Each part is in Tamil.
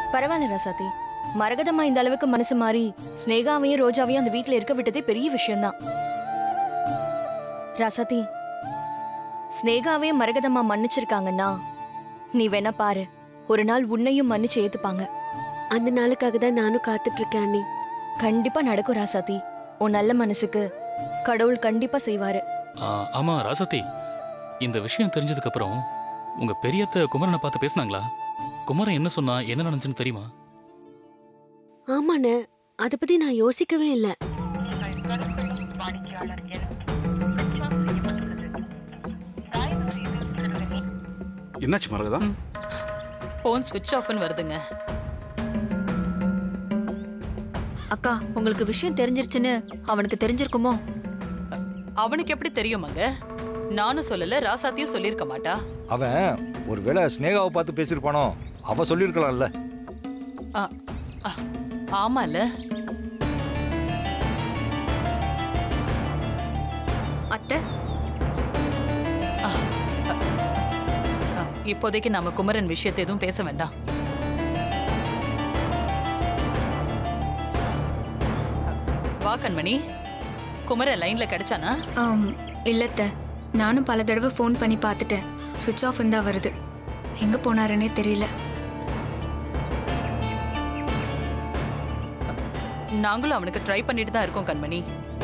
பரவாயில்ல ராசாத்தி மரகதம்மா இந்த அளவுக்கு மனசு மாறி ஸ்னேகாவையும் ரோஜாவையும் அந்த வீட்ல இருக்க விட்டதே பெரிய விஷயம்தான் ராசாத்தி ஸ்னேகாவையும் மரகதம்மா மன்னிச்சிருக்காங்கன்னா நீ வேணா பாரு ஒரு நாள் உன்னையும் மன்னிச்சு ஏத்துப்பாங்க அந்த நாளுக்காக தான் நானும் காத்துட்டு இருக்கேன் அண்ணி கண்டிப்பா நடக்கும் ராசாத்தி உன் நல்ல மனசுக்கு கடவுள் கண்டிப்பா செய்வாரு ஆ, ஆமா ராசத்தி இந்த விஷயம் தெரிஞ்சதுக்கு அப்புறம் உங்க பெரியத்த குமரனை பார்த்து பேசுனாங்களா குமரன் என்ன சொன்னா என்ன நடந்துச்சுன்னு தெரியுமா ஆமாண்ணே அதை பத்தி நான் யோசிக்கவே இல்லை என்னாச்சு மரகதா போன் ஸ்விட்ச் ஆஃப்னு வருதுங்க அக்கா உங்களுக்கு விஷயம் தெரிஞ்சிருச்சுன்னு அவனுக்கு தெரிஞ்சிருக்குமோ அவனுக்கு எப்படி தெரியுமாங்க நானும் சொல்லல ராசாத்தியும் சொல்லியிருக்க மாட்டா அவன் ஒருவேளை ஸ்னேகாவை பார்த்து பேசியிருப்பானோ அவ சொல்லியிருக்கலாம்ல ஆ, ஆ, ஆமால அத்தை ஆ, இப்போதைக்கு நாம குமரன் விஷயத்தை எதுவும் பேச வேண்டாம் வா கண்மணி குமரன் லைன்ல கிடைச்சானா ஆம் இல்லத்த நானும் பல தடவை ஃபோன் பண்ணி பார்த்துட்டேன் சுவிட்ச் ஆஃப் தான் வருது எங்க போனாருன்னே தெரியல நாங்களும் அவனுக்கு ட்ரை பண்ணிட்டு தான் இருக்கோம் கண்மணி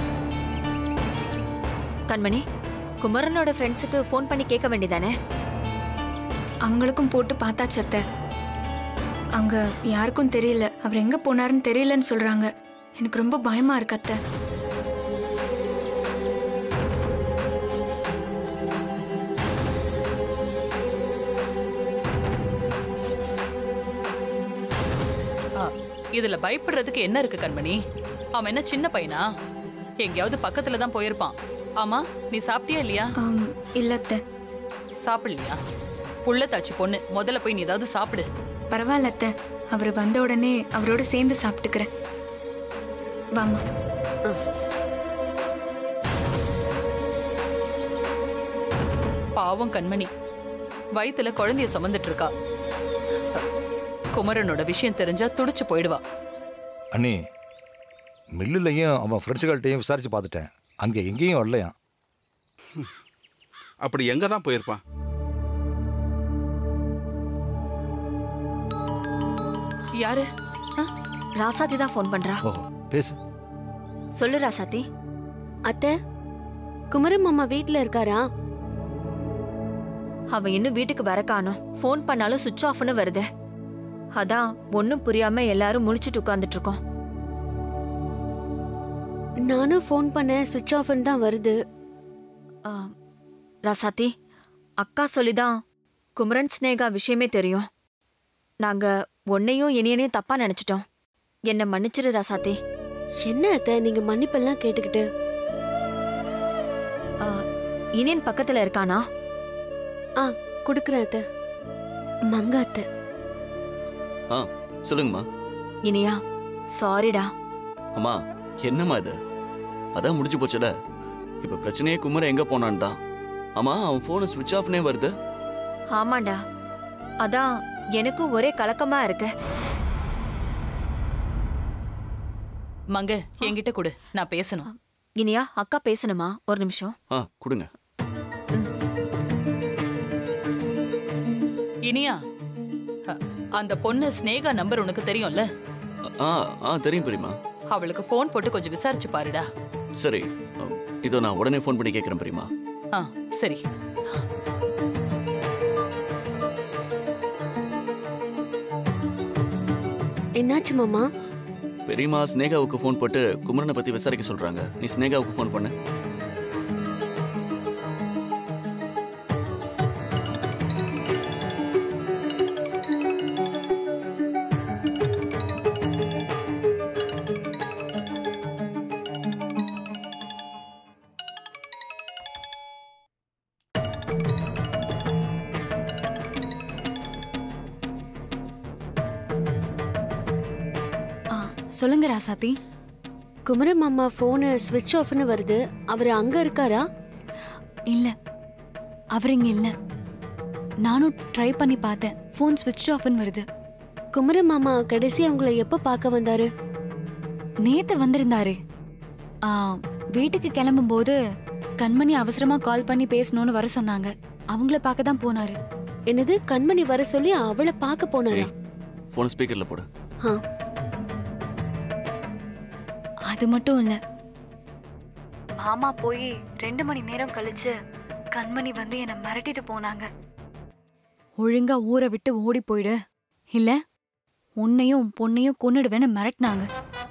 கண்மணி குமரனோட ஃப்ரெண்ட்ஸுக்கு ஃபோன் பண்ணி கேட்க வேண்டியதானே அவங்களுக்கும் போட்டு பார்த்தாச்சு அத்தை அங்க யாருக்கும் தெரியல அவர் எங்க போனாருன்னு தெரியலன்னு சொல்றாங்க எனக்கு ரொம்ப பயமா இருக்கு அத்தை ஆ, இதுல பயப்படுறதுக்கு என்ன இருக்கு கண்மணி அவன் என்ன சின்ன பையனா எங்கேயாவது பக்கத்துல தான் போயிருப்பான் ஆமா நீ சாப்பிட்டியா இல்லையா ஆம், இல்ல அத்தை சாப்பிடலையா புள்ளத்தாச்சி பொண்ணு முதல்ல போய் நீ ஏதாவது சாப்பிடு பரவாயில்ல அத்தை அவர் வந்த உடனே அவரோட சேர்ந்து சாப்பிட்டுக்கிறேன் வாமா பாவம் கண்மணி வயித்துல குழந்தைய சுமந்துட்டு இருக்கா குமரனோட விஷயம் தெரிஞ்சா துடிச்சு போயிடுவா அண்ணி மில்லுலையும் அவன் ஃப்ரெண்ட்ஸுகள்கிட்டையும் விசாரிச்சு பார்த்துட்டேன் அங்கே எங்கேயும் வரலையாம் அப்படி எங்க தான் போயிருப்பான் யாரு ஆ? ராசாத்தி தான் ஃபோன் பண்றா ஓ பேசு சொல்லு ராசாத்தி அத்தை குமரம் மாமா வீட்ல இருக்காரா அவன் இன்னும் வீட்டுக்கு வர காணோம் ஃபோன் பண்ணாலும் சுவிட்ச் ஆஃப்னு வருது அதான் ஒன்றும் புரியாம எல்லாரும் முழிச்சிட்டு உட்காந்துட்டு இருக்கோம் நானும் ஃபோன் பண்ணேன் சுவிட்ச் ஆஃப்னு தான் வருது ஆ, ராசாத்தி அக்கா சொல்லிதான் குமரன் ஸ்னேகா விஷயமே தெரியும் நாங்க உன்னையும் இனியனையும் தப்பா நினைச்சிட்டோம் என்ன மன்னிச்சிரு ராசாத்தி என்ன அத்தை நீங்க மன்னிப்பெல்லாம் கேட்டுக்கிட்டு ஆ, இனியன் பக்கத்துல இருக்கானா ஆ கொடுக்குறேன் அத்தை மங்க அத்தை ஆ சொல்லுங்கம்மா இனியா சாரிடா அம்மா என்னம்மா இது அதான் முடிஞ்சு போச்சுல இப்போ பிரச்சனையே குமர எங்க போனான்னு தான் ஆமா அவன் ஃபோனு ஸ்விட்ச் ஆஃப்னே வருது ஆமாண்டா அதான் எனக்கும் ஒரே கலக்கமா இருக்கு மங்க என்கிட்ட கொடு நான் பேசணும் இனியா அக்கா பேசணுமா ஒரு நிமிஷம் ஆ கொடுங்க இனியா அ, அந்த பொண்ணு ஸ்னேகா நம்பர் உனக்கு தெரியும்ல ஆ ஆ தெரியும் பெரியம்மா அவளுக்கு ஃபோன் போட்டு கொஞ்சம் விசாரிச்சு பாருடா சரி ஆ, இதோ நான் உடனே ஃபோன் பண்ணி கேட்குறேன் பெரியம்மா ஆ சரி என்னாச்சு மாமா பெரியம்மா ஸ்னேகாவுக்கு ஃபோன் போட்டு குமரனை பத்தி விசாரிக்க சொல்றாங்க நீ ஸ்னேகாவுக்கு ஃபோன் பண்ணு ஆ சொல்லுங்க ராசாத்தி குமரம் மாமா ஃபோனு ஸ்விட்ச் ஆஃப்னு வருது அவர் அங்க இருக்காரா இல்ல அவர் இங்க இல்ல நானும் ட்ரை பண்ணி பார்த்தேன் ஃபோன் ஸ்விட்ச் ஆஃப்னு வருது குமர மாமா கடைசி அவங்கள எப்ப பார்க்க வந்தாரு நேத்து வந்திருந்தாரு ஆ, வீட்டுக்கு கிளம்பும்போது கண்மணி அவசரமா கால் பண்ணி பேசணும்னு வர சொன்னாங்க அவங்கள பார்க்க தான் போனாரு என்னது கண்மணி வர சொல்லி அவளை பார்க்க போனாரா ஃபோன் ஸ்பீக்கர்ல போடு ஆ, அது மட்டும் இல்ல மாமா போய் ரெண்டு மணி நேரம் கழிச்சு கண்மணி வந்து என்னை மிரட்டிட்டு போனாங்க ஒழுங்கா ஊரை விட்டு ஓடி போயிடு இல்ல உன்னையும் உன் பொண்ணையும் கொன்னுடுவேன்னு மிரட்டினாங்க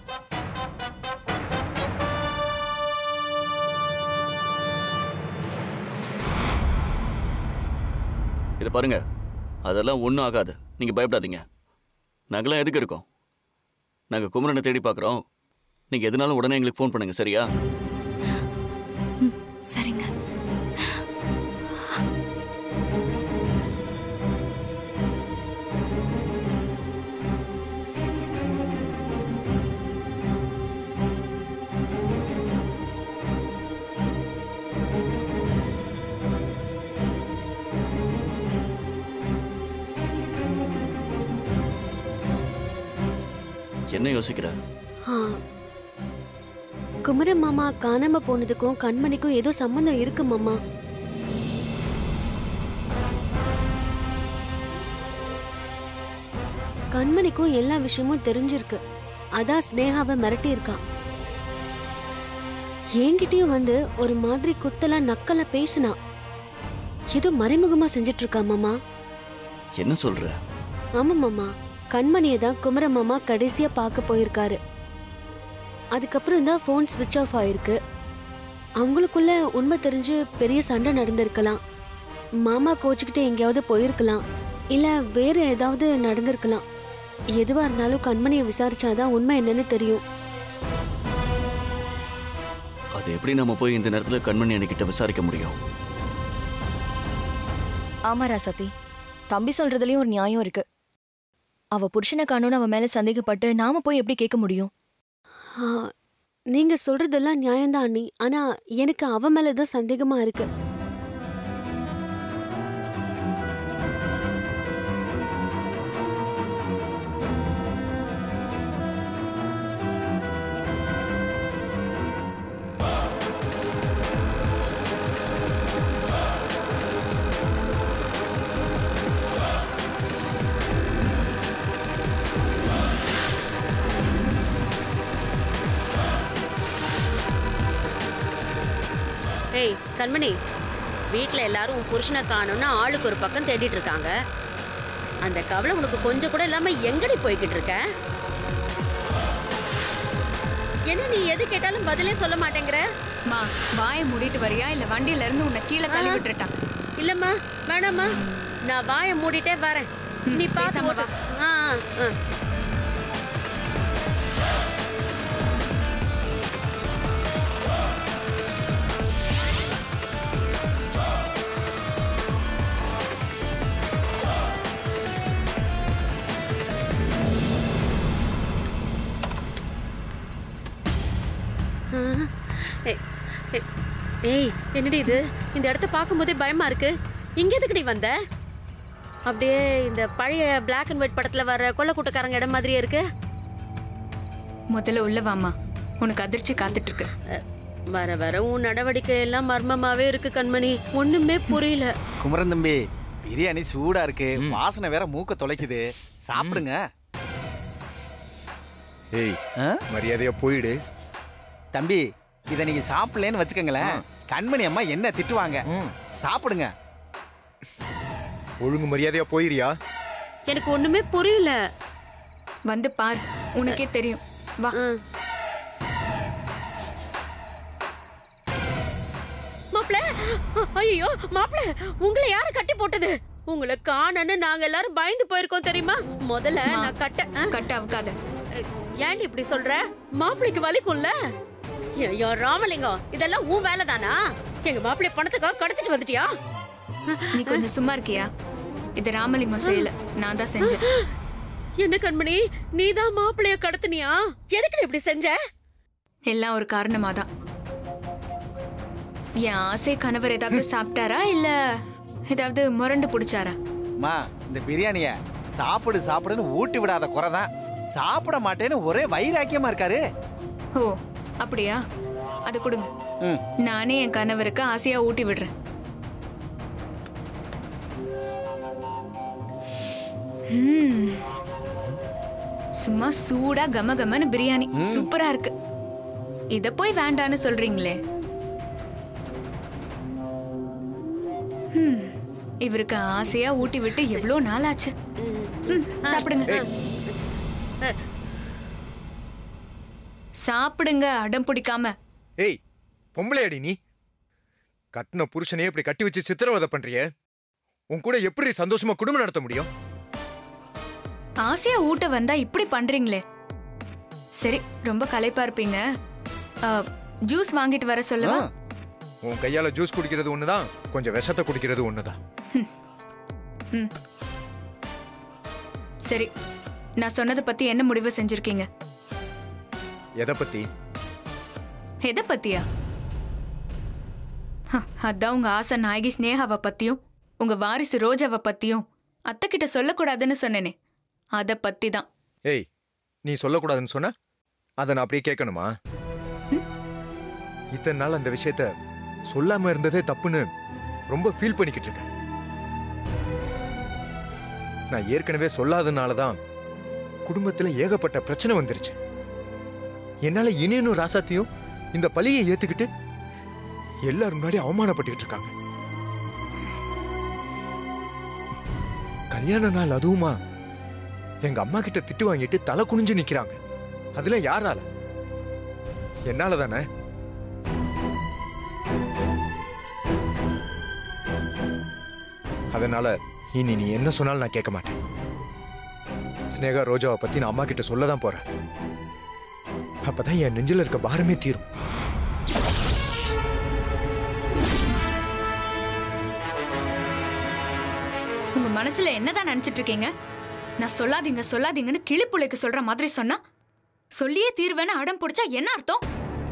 இதை பாருங்க அதெல்லாம் ஒன்றும் ஆகாது நீங்கள் பயப்படாதீங்க நாங்களாம் எதுக்கு இருக்கோம் நாங்கள் குமரனை தேடி பார்க்குறோம் நீங்கள் எதுனாலும் உடனே எங்களுக்கு ஃபோன் பண்ணுங்க சரியா சரிங்க என்ன யோசிக்கிற ஆ. குமர மாமா காணாம போனதுக்கும் கண்மணிக்கும் ஏதோ சம்பந்தம் இருக்கு மாமா கண்மணிக்கும் எல்லா விஷயமும் தெரிஞ்சிருக்கு அதான் ஸ்னேகாவை மிரட்டி இருக்கா என்கிட்டயும் வந்து ஒரு மாதிரி குத்தலா நக்கலா பேசினா ஏதோ மறைமுகமா செஞ்சுட்டு இருக்கா மாமா என்ன சொல்ற ஆமா மாமா கண்மணியை தான் குமர மாமா கடைசியா பார்க்க போயிருக்காரு அதுக்கப்புறம் தான் ஃபோன் ஸ்விட்ச் ஆஃப் ஆயிருக்கு அவங்களுக்குள்ள உண்மை தெரிஞ்சு பெரிய சண்டை நடந்திருக்கலாம் மாமா கோச்சுக்கிட்டு எங்கேயாவது போயிருக்கலாம் இல்ல வேற ஏதாவது நடந்திருக்கலாம் எதுவா இருந்தாலும் கண்மணியை விசாரிச்சாதான் உண்மை என்னன்னு தெரியும் அது எப்படி நம்ம போய் இந்த நேரத்தில் கண்மணி அன்னைக்கிட்ட விசாரிக்க முடியும் ஆமா ராசத்தி தம்பி சொல்றதுலயும் ஒரு நியாயம் இருக்கு அவ புருஷனை காணோன்னு அவன் மேல சந்தேகப்பட்டு நாம போய் எப்படி கேட்க முடியும் ஆ, நீங்க சொல்றதெல்லாம் நியாயம்தான் அண்ணி ஆனா எனக்கு அவ மேலதான் சந்தேகமா இருக்கு ஏய் கண்மணி வீட்டில் எல்லாரும் உன் புருஷனை காணும்னு ஆளுக்கு ஒரு பக்கம் தேடிட்டு இருக்காங்க அந்த கவலை உனக்கு கொஞ்சம் கூட இல்லாம எங்கடி போய்கிட்டு இருக்க என்ன நீ எது கேட்டாலும் பதிலே சொல்ல மாட்டேங்கிற மா வாயை மூடிட்டு வரியா இல்ல வண்டியில இருந்து உன்னை கீழே தள்ளி ஆ. விட்டுட்டா இல்லம்மா வேணாம்மா நான் வாயை மூடிட்டே வரேன் ம், நீ பார்த்து பேசாம ஓட்டு. ஆ ஆ, ஆ ஆ, ஏய், ஏய், ஏய் என்னடி இது இந்த இடத்த பார்க்கும்போதே பயமா இருக்கு இங்க எதுக்குடி வந்த அப்படியே இந்த பழைய Black அண்ட் ஒயிட் படத்துல வர கொல்ல கூட்டக்காரங்க இடம் மாதிரியே இருக்கு முதல்ல உள்ள வாமா உனக்கு அதிர்ச்சி காத்துட்டு இருக்கு வர வர உன் நடவடிக்கை எல்லாம் மர்மமாவே இருக்கு கண்மணி ஒண்ணுமே புரியல குமரன் தம்பி பிரியாணி சூடா இருக்கு வாசனை வேற மூக்க தொலைக்குது சாப்பிடுங்க ஏய் ஆ? மரியாதையா போயிடு தம்பி இதை நீங்க சாப்பிடலன்னு வச்சுக்கோங்களேன் கண்மணி அம்மா என்ன திட்டுவாங்க சாப்பிடுங்க ஒழுங்கு மரியாதையா போயிரியா எனக்கு ஒண்ணுமே புரியல வந்து பார் உனக்கே தெரியும் வா மாப்ள ஐயோ மாப்ள உங்களை யாரு கட்டி போட்டது உங்களை காணன்னு நாங்க எல்லாரும் பயந்து போயிருக்கோம் தெரியுமா முதல்ல அம்மா, நான் கட்ட ஆ? கட்ட அவுக்காத ஏன்டி இப்படி சொல்ற மாப்பிளைக்கு வலிக்கும்ல ஐயோ ராமலிங்கம் இதெல்லாம் உன் வேலை தானா எங்க மாப்பிள்ளை பணத்துக்காக கடத்திட்டு வந்துட்டியா நீ கொஞ்சம் சும்மா இருக்கியா இது ராமலிங்கம் செய்யல நான் தான் செஞ்சேன் என்ன கண்மணி நீதான் மாப்பிள்ளைய கடத்துனியா எதுக்கு நீ இப்படி செஞ்ச எல்லாம் ஒரு காரணமா தான் என் ஆசை கணவர் ஏதாவது சாப்பிட்டாரா இல்ல ஏதாவது முரண்டு பிடிச்சாரா அம்மா இந்த பிரியாணிய சாப்பிடு சாப்பிடுன்னு ஊட்டி விடாத குறை தான் சாப்பிட மாட்டேன்னு ஒரே வைராக்கியமா இருக்காரு ஓ அப்படியா அது கொடுங்க ம். நானே என் கணவருக்கு ஆசையா ஊட்டி விடுறேன் ம். சும்மா சூடா கம கமன்னு பிரியாணி சூப்பரா இருக்கு இத போய் வேண்டான்னு சொல்றீங்களே ம். இவருக்கு ஆசையா ஊட்டி விட்டு எவ்வளோ நாள் ஆச்சு ம், சாப்பிடுங்க சாப்பிடுங்க அடம் பிடிக்காம ஏய் பொம்பளையாடி நீ கட்டின புருஷனையே இப்படி கட்டி வச்சு சித்திரவதை பண்றிய உன் கூட எப்படி சந்தோஷமா குடும்பம் நடத்த முடியும் ஆசையா ஊட்ட வந்தா இப்படி பண்றீங்களே சரி ரொம்ப களைப்பா இருப்பீங்க ஆ, ஜூஸ் வாங்கிட்டு வர சொல்லவா உன் கையால ஜூஸ் குடிக்கிறது ஒண்ணுதான் கொஞ்சம் விஷத்தை குடிக்கிறது ஒண்ணுதான் ம். சரி நான் சொன்னதை பத்தி என்ன முடிவு செஞ்சிருக்கீங்க எதை பத்தி எதை பத்தியா ஹ, அதான் உங்க ஆசை நாயகி ஸ்னேகாவை பத்தியும் உங்க வாரிசு ரோஜாவை பத்தியும் அத்தை கிட்ட சொல்லக்கூடாதுன்னு சொன்னேனே அதை பத்தி தான் ஏய் நீ சொல்லக்கூடாதுன்னு சொன்ன அதை நான் அப்படியே கேட்கணுமா இத்தனை நாள் அந்த விஷயத்த சொல்லாம இருந்ததே தப்புன்னு ரொம்ப ஃபீல் பண்ணிக்கிட்டு இருக்கேன் நான் ஏற்கனவே சொல்லாதனால தான் குடும்பத்துல ஏகப்பட்ட பிரச்சனை வந்துருச்சு என்னால இனியனும் ராசாத்தையும் இந்த பழியை ஏத்துக்கிட்டு எல்லாரும் முன்னாடி அவமானப்பட்டுக்கிட்டு இருக்காங்க கல்யாண நாள் அதுவுமா எங்க அம்மா கிட்ட திட்டு வாங்கிட்டு தலை குனிஞ்சு நிக்கிறாங்க அதுல யாரால என்னால தானே அதனால இனி நீ என்ன சொன்னாலும் நான் கேட்க மாட்டேன் ஸ்னேகா ரோஜாவை பத்தி நான் அம்மா கிட்ட சொல்ல தான் போறேன் அப்பதான் என் நெஞ்சில இருக்க பாரமே தீரும் உங்க மனசுல என்னதான் நினைச்சிட்டு இருக்கீங்க நான் சொல்லாதீங்க சொல்லாதீங்கன்னு கிளிப்புள்ளைக்கு சொல்ற மாதிரி சொன்னா சொல்லியே தீர்வேன்னு அடம் பிடிச்சா என்ன அர்த்தம்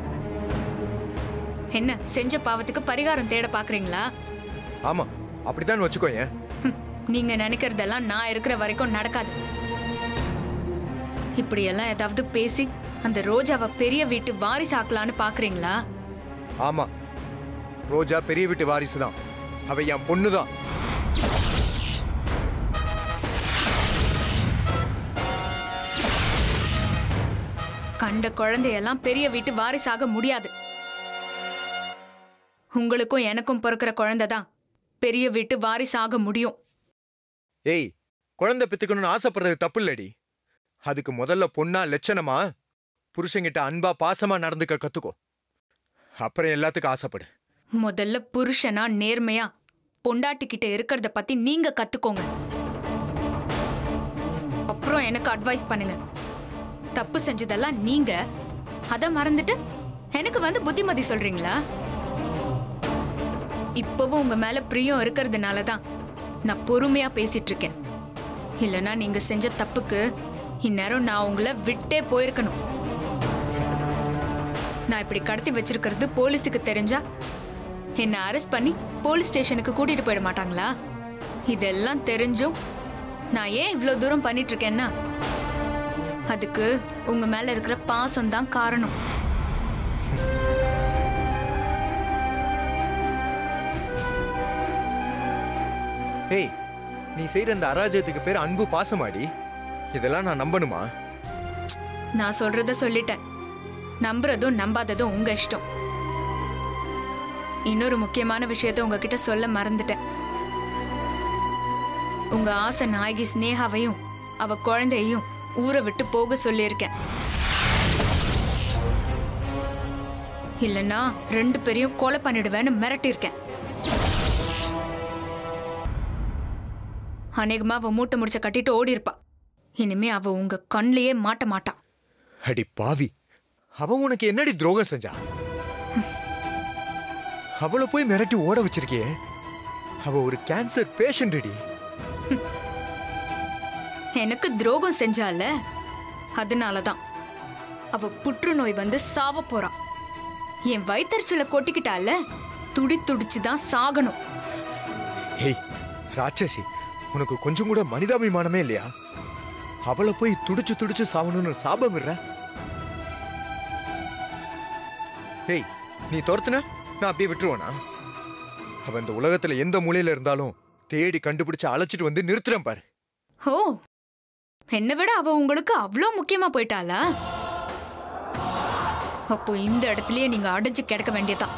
என்ன செஞ்ச பாவத்துக்கு பரிகாரம் தேட பாக்குறீங்களா ஆமா அப்படித்தான் வச்சுக்கோயேன் ஹம், நீங்க நினைக்கிறதெல்லாம் நான் இருக்கிற வரைக்கும் நடக்காது இப்படியெல்லாம் ஏதாவது பேசி அந்த ரோஜாவை பெரிய வீட்டு வாரிசாக்கலான்னு பாக்குறீங்களா ஆமா ரோஜா பெரிய வீட்டு வாரிசு தான் அவ என் பொண்ணு தான் கண்ட குழந்தையெல்லாம் பெரிய வீட்டு வாரிசாக முடியாது உங்களுக்கும் எனக்கும் பிறக்கிற குழந்தை தான் பெரிய வீட்டு வாரிசாக முடியும் ஏய் குழந்தை பெத்துக்கணும்னு ஆசைப்படுறது தப்பு இல்லடி அதுக்கு முதல்ல பொண்ணா லட்சணமா புருஷங்கிட்ட அன்பா பாசமா நடந்துக்க கத்துக்கோ அப்புறம் எல்லாத்துக்கும் ஆசைப்படு முதல்ல புருஷனா நேர்மையா பொண்டாட்டிக்கிட்ட இருக்கிறத பத்தி நீங்க கத்துக்கோங்க அப்புறம் எனக்கு அட்வைஸ் பண்ணுங்க தப்பு செஞ்சதெல்லாம் நீங்க அத மறந்துட்டு எனக்கு வந்து புத்திமதி சொல்றீங்களா இப்பவும் உங்க மேல பிரியம் இருக்கிறதுனால தான் நான் பொறுமையா பேசிட்டு இருக்கேன் இல்லனா நீங்க செஞ்ச தப்புக்கு இந்நேரம் நான் உங்களை விட்டே போயிருக்கணும் நான் இப்படி கடத்தி வச்சிருக்கிறது போலீஸுக்கு தெரிஞ்சா என்னை அரெஸ்ட் பண்ணி போலீஸ் ஸ்டேஷனுக்கு கூட்டிட்டு போயிட மாட்டாங்களா இதெல்லாம் தெரிஞ்சும் நான் ஏன் இவ்வளோ தூரம் பண்ணிட்டு இருக்கேன்னா அதுக்கு உங்க மேல இருக்கிற பாசம் தான் காரணம் ஏய் நீ செய்யற இந்த அராஜகத்துக்கு பேர் அன்பு பாசமாடி இதெல்லாம் நான் நம்பணுமா நான் சொல்றத சொல்லிட்டேன் நம்புறதும் நம்பாததும் உங்க இஷ்டம் இன்னொரு முக்கியமான விஷயத்த உங்ககிட்ட சொல்ல மறந்துட்டேன் உங்க ஆசை நாயகி ஸ்னேகாவையும் அவ குழந்தையையும் ஊரை விட்டு போக சொல்லியிருக்கேன் இல்லனா ரெண்டு பேரையும் கொலை பண்ணிடுவேன்னு மிரட்டியிருக்கேன் அநேகமா அவ மூட்டை முடிச்ச கட்டிட்டு ஓடி இருப்பா இனிமே அவ உங்க கண்ணிலேயே மாட்ட மாட்டா அடி பாவி அவ உனக்கு என்னடி துரோகம் செஞ்சா அவளை போய் மிரட்டி ஓட வச்சிருக்கியே அவ ஒரு கேன்சர் பேஷண்ட் அடி எனக்கு துரோகம் செஞ்சால அதனாலதான் அவ புற்றுநோய் வந்து சாவ போறா என் வயித்தறிச்சல கொட்டிக்கிட்டால துடி துடிச்சு தான் சாகணும் ஏய் ராட்சசி உனக்கு கொஞ்சம் கூட மனிதாபிமானமே இல்லையா அவளை போய் துடிச்சு துடிச்சு சாவணும்னு சாபம் விடுற ஏய் நீ துரத்துன நான் அப்படியே விட்டுருவேனா அவ இந்த உலகத்துல எந்த மூலையில இருந்தாலும் தேடி கண்டுபிடிச்சு அழைச்சிட்டு வந்து நிறுத்துறேன் பாரு ஓ என்னை விட அவ உங்களுக்கு அவ்வளோ முக்கியமா போயிட்டாளா அப்போ இந்த இடத்துலயே நீங்க அடைஞ்சு கிடக்க வேண்டியதான்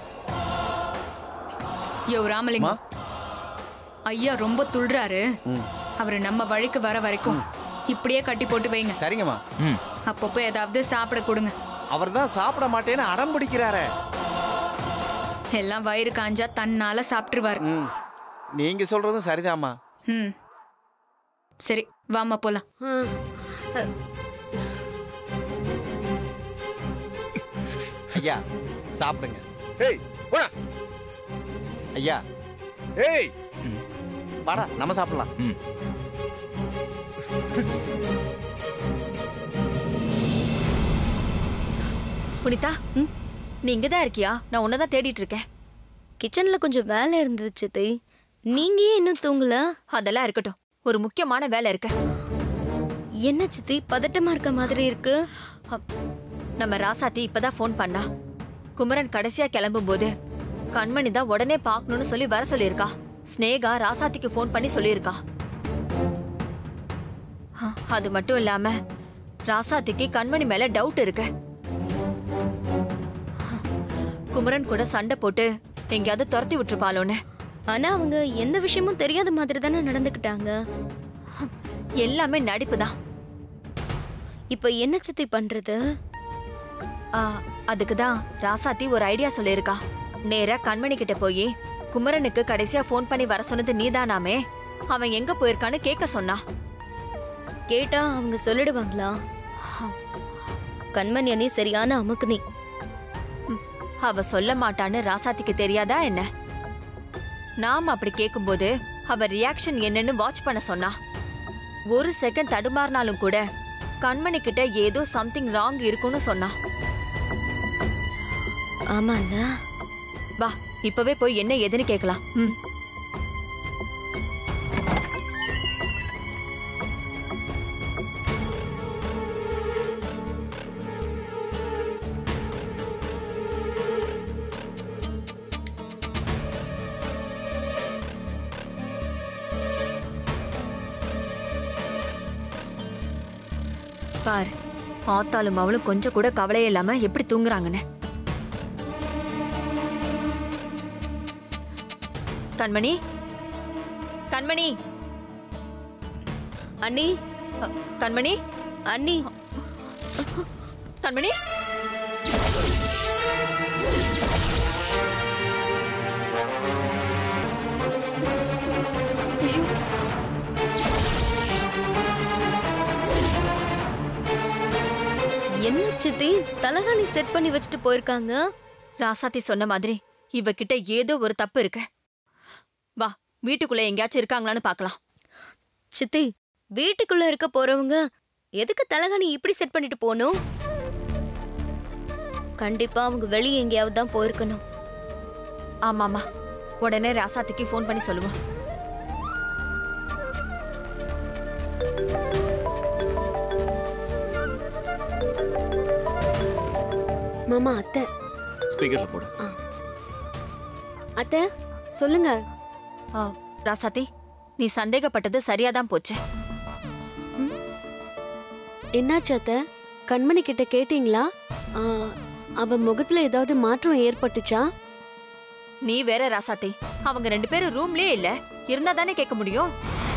யோ ராமலிங்கம் ஐயா ரொம்ப துள்றாரு அவரு நம்ம வழிக்கு வர வரைக்கும் இப்படியே கட்டி போட்டு வைங்க சரிங்கம்மா அப்பப்போ ஏதாவது சாப்பிட கொடுங்க அவர் தான் சாப்பிட மாட்டேன்னு அடம் பிடிக்கிறாரே எல்லாம் வயிறு காஞ்சா தன்னால சாப்பிட்டுருவாரு ம் நீங்க சொல்றதும் சரிதாம்மா ம் சரி வாமா போலாம் ஐயா சாப்பிடுங்க ஏய் போடா ஐயா ஏய் வாடா நம்ம சாப்பிடலாம் புனிதா நீ இங்க தான் இருக்கியா நான் உன்னை தான் தேடிட்டு இருக்கேன் கிச்சன்ல கொஞ்சம் வேலை இருந்தது சித்தி நீங்க ஏன் இன்னும் தூங்கல அதெல்லாம் இருக்கட்டும் ஒரு முக்கியமான வேலை இருக்கு என்ன சித்தி பதட்டமா இருக்க மாதிரி இருக்கு நம்ம ராசாத்தி இப்பதான் ஃபோன் பண்ணா குமரன் கடைசியா கிளம்பும்போது கண்மணி தான் உடனே பார்க்கணும்னு சொல்லி வர சொல்லியிருக்கா ஸ்னேகா ராசாத்திக்கு ஃபோன் பண்ணி சொல்லியிருக்கா அ, அது மட்டும் இல்லாம ராசாத்திக்கு கண்மணி மேல டவுட் இருக்கு குமரன் கூட சண்டை போட்டு எங்கேயாவது துரத்தி விட்டுருப்பாளோன்னு ஆனா அவங்க எந்த விஷயமும் தெரியாத மாதிரி தானே நடந்துக்கிட்டாங்க எல்லாமே நடிப்பு தான் இப்ப என்ன சித்தி பண்றது அதுக்கு தான் ராசாத்தி ஒரு ஐடியா சொல்லியிருக்கா நேரா கண்மணி கிட்ட போய் குமரனுக்கு கடைசியா ஃபோன் பண்ணி வர சொன்னது நீதானாமே அவன் எங்க போயிருக்கான்னு கேட்க சொன்னா கேட்டா அவங்க சொல்லிடுவாங்களா கண்மணி அணி சரியான அமுக்குனி அவ சொல்ல மாட்டான்னு ராசாத்திக்கு தெரியாதா என்ன நாம் அப்படி கேட்கும்போது அவ ரியாக்ஷன் என்னன்னு வாட்ச் பண்ண சொன்னா ஒரு செகண்ட் தடுமாறினாலும் கூட கண்மணி கிட்ட ஏதோ சம்திங் ராங் இருக்குன்னு சொன்னா ஆமால வா இப்பவே போய் என்ன ஏதுன்னு கேட்கலாம் ம் பார் ஆத்தாலும் அவளும் கொஞ்சம் கூட கவலையே இல்லாம எப்படி தூங்குறாங்கன்னு கண்மணி கண்மணி அண்ணி கண்மணி அண்ணி கண்மணி என்ன சித்தி தலகாணி செட் பண்ணி வச்சுட்டு போயிருக்காங்க ராசாத்தி சொன்ன மாதிரி இவகிட்ட ஏதோ ஒரு தப்பு இருக்கு வா வீட்டுக்குள்ள எங்கேயாச்சும் இருக்காங்களான்னு பார்க்கலாம் சித்தி வீட்டுக்குள்ள இருக்க போறவங்க எதுக்கு தலகாணி இப்படி செட் பண்ணிட்டு போகணும் கண்டிப்பா அவங்க வெளியே எங்கேயாவது தான் போயிருக்கணும் ஆமாமா உடனே ராசாத்திக்கு ஃபோன் பண்ணி சொல்லுவோம் மாமா அத்தை ஸ்பீக்கர்ல போடு அத்தை சொல்லுங்க ஆ, ராசாத்தி நீ சந்தேகப்பட்டது சரியாதான் போச்சு என்னாச்சு அத்தை கண்மணி கிட்ட கேட்டீங்களா ஆ, அவ முகத்துல ஏதாவது மாற்றம் ஏற்பட்டுச்சா நீ வேற ராசாத்தி அவங்க ரெண்டு பேரும் ரூம்லயே இல்ல இருந்தா தானே கேட்க முடியும்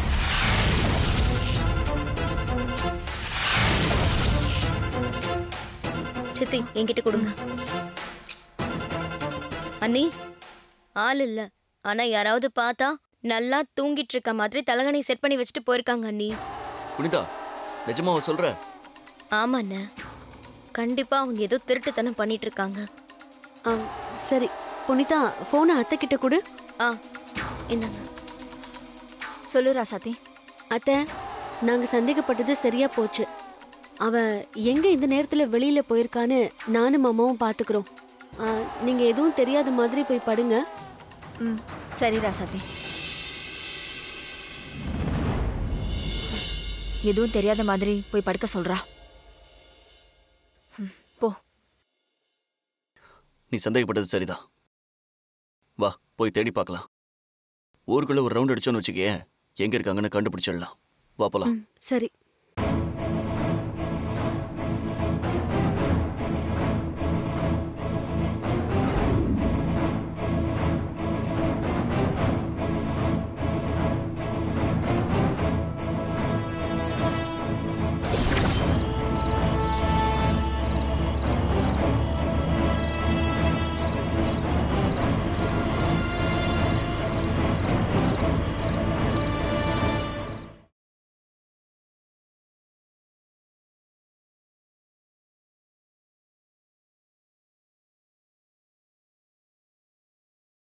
சித்தி என்கிட்ட கொடுங்க அண்ணி ஆள் இல்ல ஆனா யாராவது பார்த்தா நல்லா தூங்கிட்டு இருக்க மாதிரி தலகணி செட் பண்ணி வச்சுட்டு போயிருக்காங்க அண்ணி புனிதா நிஜமாவா சொல்ற ஆமா அண்ணே கண்டிப்பா அவங்க ஏதோ திருட்டுத்தனம் பண்ணிட்டு இருக்காங்க ஆ, சரி புனிதா போனை அத்தை கிட்ட கொடு ஆ இந்தாங்க சொல்லு ராசாத்தி அத்தை நாங்க சந்தேகப்பட்டது சரியா போச்சு அவ எங்க இந்த நேரத்துல வெளியில போயிருக்கான்னு நானும் மாமாவும் பாத்துக்கிறோம் ஆ, நீங்க எதுவும் தெரியாத மாதிரி போய் படுங்க ம் சரி ராசாத்தி எதுவும் தெரியாத மாதிரி போய் படுக்க சொல்றா ம், போ நீ சந்தேகப்பட்டது சரிதான் வா போய் தேடி பார்க்கலாம் ஊருக்குள்ள ஒரு ரவுண்ட் அடிச்சோன்னு வச்சுக்கே எங்க இருக்காங்கன்னு கண்டுபிடிச்சிடலாம் வா போலாம் ம், சரி